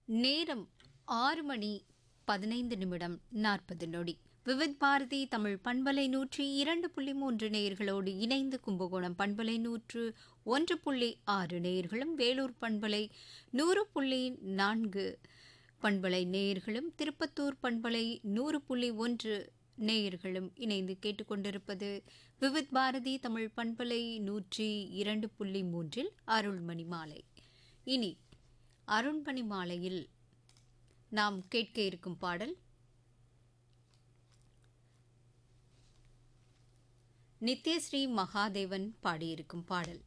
நேரம் ஆறு மணி பதினைந்து நிமிடம் நாற்பது நொடி விவித் பாரதி தமிழ் பண்பலை நூற்றி இரண்டு புள்ளி மூன்று நேயர்களோடு இணைந்து கும்பகோணம் பண்பலை நூற்று ஒன்று புள்ளி ஆறு நேயர்களும் வேலூர் பண்பலை நூறு புள்ளி நான்கு பண்பலை நேயர்களும் திருப்பத்தூர் பண்பலை நூறு புள்ளி ஒன்று நேயர்களும் இணைந்து கேட்டுக்கொண்டிருப்பது விவித் பாரதி தமிழ் பண்பலை நூற்றி இரண்டு புள்ளி மூன்றில் அருள்மணி மாலை இனி அருண்மணி மாலையில் நாம் கேட்க இருக்கும் பாடல் நித்யஸ்ரீ மகாதேவன் பாடியிருக்கும் பாடல்